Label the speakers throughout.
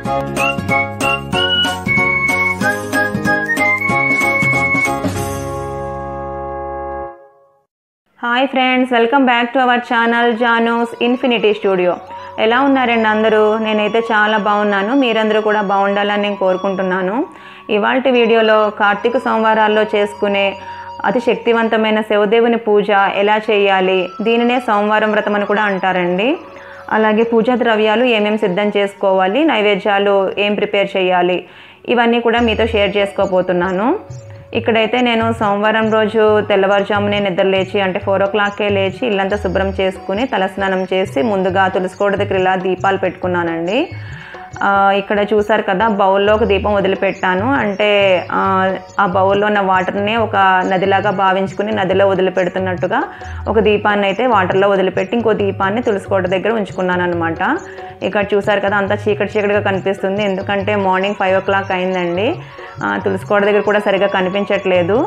Speaker 1: hi friends welcome back to our channel జానోస్ infinity studio ఎలా ఉన్నారండి అందరూ నేనైతే చాలా బాగున్నాను మీరందరూ కూడా బాగుండాలని నేను కోరుకుంటున్నాను ఇవాళ వీడియోలో కార్తీక సోమవారాల్లో చేసుకునే అతి శక్తివంతమైన శివదేవుని పూజ ఎలా చేయాలి దీనినే సోమవారం వ్రతం అని కూడా అంటారండి అలాగే పూజా ద్రవ్యాలు ఏమేమి సిద్ధం చేసుకోవాలి నైవేద్యాలు ఏం ప్రిపేర్ చేయాలి ఇవన్నీ కూడా మీతో షేర్ చేసుకోబోతున్నాను ఇక్కడైతే నేను సోమవారం రోజు తెల్లవారుజామునే నిద్ర లేచి అంటే ఫోర్ ఓ క్లాక్కే లేచి ఇల్లంతా శుభ్రం చేసుకుని తలస్నానం చేసి ముందుగా తులసికోట దగ్గర ఇలా దీపాలు పెట్టుకున్నానండి ఆ, ఇక్కడ చూసారు కదా బౌల్లో ఒక దీపం వదిలిపెట్టాను అంటే ఆ, ఆ బౌల్లో ఉన్న వాటర్ని ఒక నదిలాగా భావించుకుని నదిలో వదిలిపెడుతున్నట్టుగా ఒక దీపాన్ని అయితే వాటర్లో వదిలిపెట్టి ఇంకో దీపాన్ని తులసికోట దగ్గర ఉంచుకున్నాను అనమాట ఇక్కడ చూసారు కదా అంతా చీకటి చీకటిగా కనిపిస్తుంది ఎందుకంటే మార్నింగ్ ఫైవ్ ఓ క్లాక్ అయిందండి ఆ, తులసికోట దగ్గర కూడా సరిగా కనిపించట్లేదు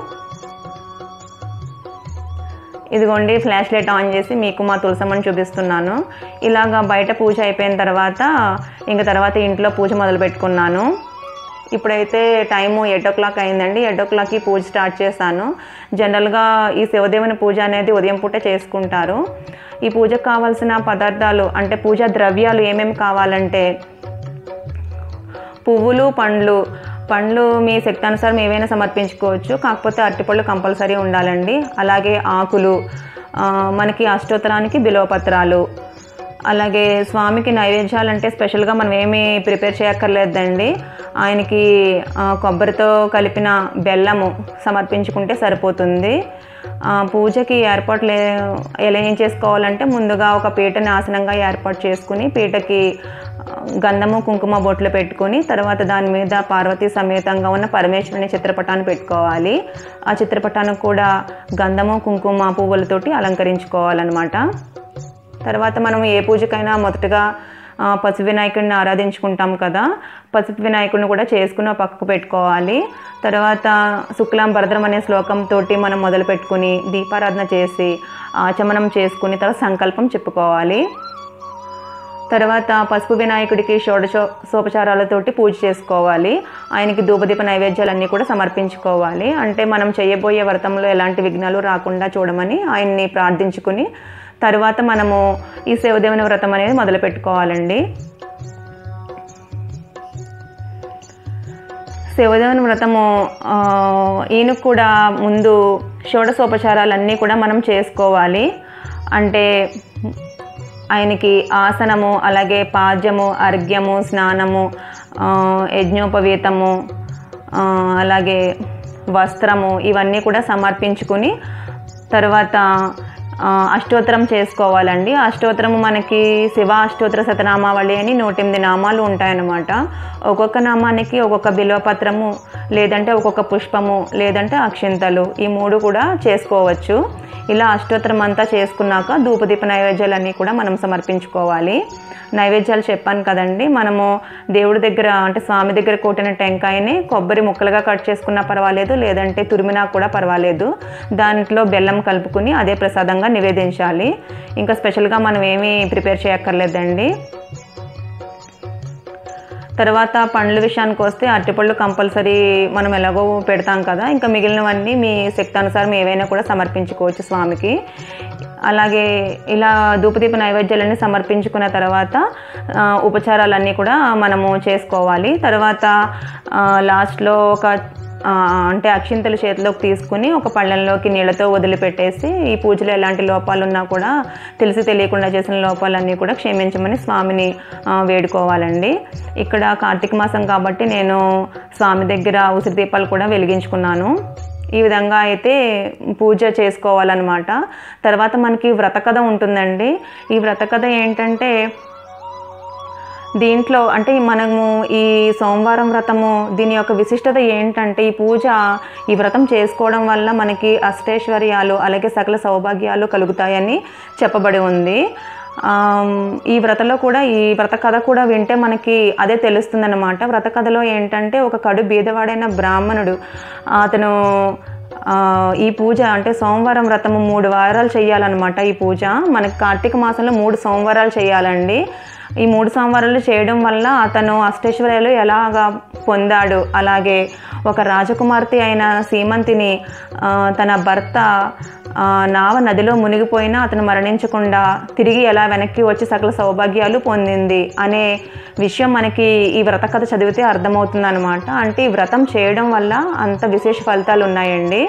Speaker 1: ఇదిగోండి ఫ్లాష్ లైట్ ఆన్ చేసి మీకు మా తులసమ్మని చూపిస్తున్నాను ఇలాగా బయట పూజ అయిపోయిన తర్వాత ఇంక తర్వాత ఇంట్లో పూజ మొదలు పెట్టుకున్నాను ఇప్పుడైతే టైము ఎయిట్ ఓ క్లాక్ అయిందండి ఎయిట్ ఓ క్లాక్కి పూజ స్టార్ట్ చేశాను జనరల్గా ఈ శివదేవుని పూజ అనేది ఉదయం పూట చేసుకుంటారు ఈ పూజకు కావాల్సిన పదార్థాలు అంటే పూజా ద్రవ్యాలు ఏమేమి కావాలంటే పువ్వులు పండ్లు పండ్లు మీ శక్తానుసారం ఏవైనా సమర్పించుకోవచ్చు కాకపోతే అరటిపళ్ళు కంపల్సరీ ఉండాలండి అలాగే ఆకులు ఆ, మనకి అష్టోత్తరానికి బిలోపత్రాలు అలాగే స్వామికి నైవేద్యాలు అంటే స్పెషల్గా మనం ఏమీ ప్రిపేర్ చేయక్కర్లేదండి ఆయనకి ఆ, కొబ్బరితో కలిపిన బెల్లము సమర్పించుకుంటే సరిపోతుంది ఆ, పూజకి ఏర్పాట్లు ఏ- ఎలా ఏం చేసుకోవాలంటే ముందుగా ఒక పీటని ఆసనంగా ఏర్పాటు చేసుకుని పీటకి ఆ, గంధము కుంకుమ బొట్లు పెట్టుకొని తర్వాత దాని మీద పార్వతీ సమేతంగా ఉన్న పరమేశ్వరుని చిత్రపటాన్ని పెట్టుకోవాలి ఆ చిత్రపటానికి కూడా గంధము కుంకుమ పువ్వులతోటి అలంకరించుకోవాలన్నమాట తర్వాత మనం ఏ పూజకైనా మొదటగా ఆ, పసుపు వినాయకుడిని ఆరాధించుకుంటాం కదా పసుపు వినాయకుడిని కూడా చేసుకుని ఒక పక్కకు పెట్టుకోవాలి తర్వాత శుక్లాం భరద్రం అనే శ్లోకంతో మనం మొదలు పెట్టుకుని దీపారాధన చేసి ఆచమనం చేసుకుని తర్వాత సంకల్పం చెప్పుకోవాలి తర్వాత పసుపు వినాయకుడికి షోడశ సోపచారాలతోటి పూజ చేసుకోవాలి ఆయనకి ధూపదీప నైవేద్యాలన్నీ కూడా సమర్పించుకోవాలి అంటే మనం చేయబోయే వ్రతంలో ఎలాంటి విఘ్నాలు రాకుండా చూడమని ఆయన్ని ప్రార్థించుకుని తర్వాత మనము ఈ శివదేవుని వ్రతం అనేది మొదలు పెట్టుకోవాలండి శివదేవుని వ్రతము ఆ, ఈయనకు కూడా ముందు షోడశోపచారాలన్నీ కూడా మనం చేసుకోవాలి అంటే ఆయనకి ఆసనము అలాగే పాద్యము అర్ఘ్యము స్నానము ఆ, యజ్ఞోపవీతము ఆ, అలాగే వస్త్రము ఇవన్నీ కూడా సమర్పించుకుని తర్వాత ఆ, అష్టోత్తరం చేసుకోవాలండి అష్టోత్తరము మనకి శివ అష్టోత్తర శతనామావళి అని నూటెనిమిది నామాలు ఉంటాయన్నమాట ఒక్కొక్క నామానికి ఒక్కొక్క బిల్వపత్రము లేదంటే ఒక్కొక్క పుష్పము లేదంటే అక్షింతలు ఈ మూడు కూడా చేసుకోవచ్చు ఇలా అష్టోత్తరం అంతా చేసుకున్నాక ధూపదీప నైవేద్యాలన్నీ కూడా మనం సమర్పించుకోవాలి నైవేద్యాలు చెప్పాను కదండి మనము దేవుడి దగ్గర అంటే స్వామి దగ్గర కొట్టిన టెంకాయని కొబ్బరి ముక్కలుగా కట్ చేసుకున్నా పర్వాలేదు లేదంటే తురిమినా కూడా పర్వాలేదు దాంట్లో బెల్లం కలుపుకుని అదే ప్రసాదంగా నివేదించాలి ఇంకా స్పెషల్గా మనం ఏమీ ప్రిపేర్ చేయక్కర్లేదండి తర్వాత పండ్ల విషయానికి వస్తే అరటిపళ్ళు కంపల్సరీ మనం ఎలాగో పెడతాం కదా ఇంకా మిగిలినవన్నీ మీ శక్తి అనుసారం ఏవైనా కూడా సమర్పించుకోవచ్చు స్వామికి అలాగే ఇలా ధూపదీప నైవేద్యాలన్నీ సమర్పించుకున్న తర్వాత ఆ, ఉపచారాలన్నీ కూడా మనము చేసుకోవాలి తర్వాత ఆ, లాస్ట్లో ఒక ఆ, అంటే అక్షింతలు చేతిలోకి తీసుకుని ఒక పళ్ళెంలోకి నీళ్ళతో వదిలిపెట్టేసి ఈ పూజలో ఎలాంటి లోపాలు ఉన్నా కూడా తెలిసి తెలియకుండా చేసిన లోపాలన్నీ కూడా క్షమించమని స్వామిని ఆ, వేడుకోవాలండి ఇక్కడ కార్తీక మాసం కాబట్టి నేను స్వామి దగ్గర ఉసిరి దీపాలు కూడా వెలిగించుకున్నాను ఈ విధంగా అయితే పూజ చేసుకోవాలన్నమాట తర్వాత మనకి వ్రతకథ ఉంటుందండి ఈ వ్రతకథ ఏంటంటే దీంట్లో అంటే మనము ఈ సోమవారం వ్రతము దీని యొక్క విశిష్టత ఏంటంటే ఈ పూజ ఈ వ్రతం చేసుకోవడం వల్ల మనకి అష్టైశ్వర్యాలు అలాగే సకల సౌభాగ్యాలు కలుగుతాయని చెప్పబడి ఉంది ఆమ్, ఈ వ్రతలో కూడా ఈ వ్రత కథ కూడా వింటే మనకి అదే తెలుస్తుందన్నమాట వ్రత కథలో ఏంటంటే ఒక కడు బీదవాడైన బ్రాహ్మణుడు అతను ఆ, ఈ పూజ అంటే సోమవారం వ్రతము మూడు వారాలు చేయాలన్నమాట ఈ పూజ మనకి కార్తీక మాసంలో మూడు సోమవారాలు చేయాలండి ఈ మూడు సోమవారాలు చేయడం వల్ల అతను అష్టైశ్వర్యాలు ఎలాగా పొందాడు అలాగే ఒక రాజకుమార్తె అయిన సీమంతిని ఆ, తన భర్త ఆ, నావ నదిలో మునిగిపోయినా అతను మరణించకుండా తిరిగి ఎలా వెనక్కి వచ్చి సకల సౌభాగ్యాలు పొందింది అనే విషయం మనకి ఈ వ్రత కథ చదివితే అర్థమవుతుంది అనమాట అంటే ఈ వ్రతం చేయడం వల్ల అంత విశేష ఫలితాలు ఉన్నాయండి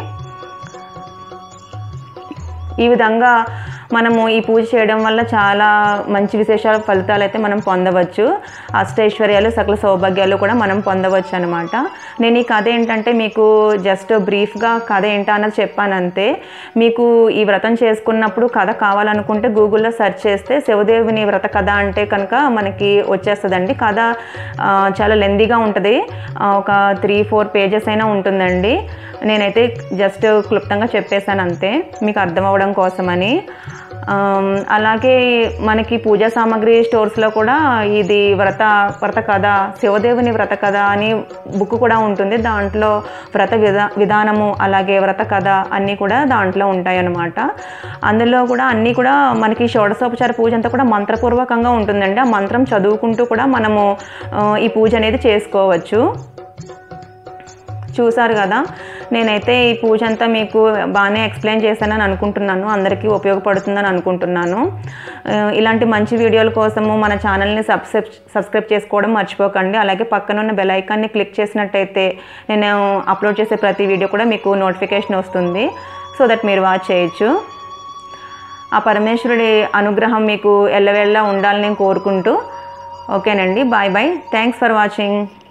Speaker 1: ఈ విధంగా మనము ఈ పూజ చేయడం వల్ల చాలా మంచి విశేషాల ఫలితాలు అయితే మనం పొందవచ్చు అష్టైశ్వర్యాలు సకల సౌభాగ్యాలు కూడా మనం పొందవచ్చు అనమాట నేను ఈ కథ ఏంటంటే మీకు జస్ట్ బ్రీఫ్గా కథ ఏంటా అన్నది చెప్పాను అంతే మీకు ఈ వ్రతం చేసుకున్నప్పుడు కథ కావాలనుకుంటే గూగుల్లో సెర్చ్ చేస్తే శివదేవుని వ్రత కథ అంటే కనుక మనకి వచ్చేస్తుందండి కథ ఆ, చాలా లెందీగా ఉంటుంది ఆ, ఒక త్రీ ఫోర్ పేజెస్ అయినా ఉంటుందండి నేనైతే జస్ట్ క్లుప్తంగా చెప్పేశాను అంతే మీకు అర్థం అవ్వడం కోసమని ఆమ్, అలాగే మనకి పూజా సామాగ్రి స్టోర్స్లో కూడా ఇది వ్రత వ్రత కథ శివదేవుని వ్రత కథ అని బుక్ కూడా ఉంటుంది దాంట్లో వ్రత విధా విధానము అలాగే వ్రత కథ అన్నీ కూడా దాంట్లో ఉంటాయి అన్నమాట అందులో కూడా అన్నీ కూడా మనకి షోడశోపచార పూజ అంతా కూడా మంత్రపూర్వకంగా ఉంటుందండి ఆ మంత్రం చదువుకుంటూ కూడా మనము ఆ, ఈ పూజ అనేది చేసుకోవచ్చు చూసారు కదా నేనైతే ఈ పూజ అంతా మీకు బాగానే ఎక్స్ప్లెయిన్ చేశానని అనుకుంటున్నాను అందరికీ ఉపయోగపడుతుందని అనుకుంటున్నాను ఆ, ఇలాంటి మంచి వీడియోల కోసము మన ఛానల్ని సబ్స్క్రైబ్ సబ్స్క్రైబ్ చేసుకోవడం మర్చిపోకండి అలాగే పక్కన ఉన్న బెల్ ఐకాన్ని క్లిక్ చేసినట్టయితే నేను అప్లోడ్ చేసే ప్రతి వీడియో కూడా మీకు నోటిఫికేషన్ వస్తుంది సో దట్ మీరు వాచ్ చేయొచ్చు ఆ పరమేశ్వరుడి అనుగ్రహం మీకు ఎల్లవేళ్ళ ఉండాలని కోరుకుంటూ ఓకేనండి bye bye thanks for watching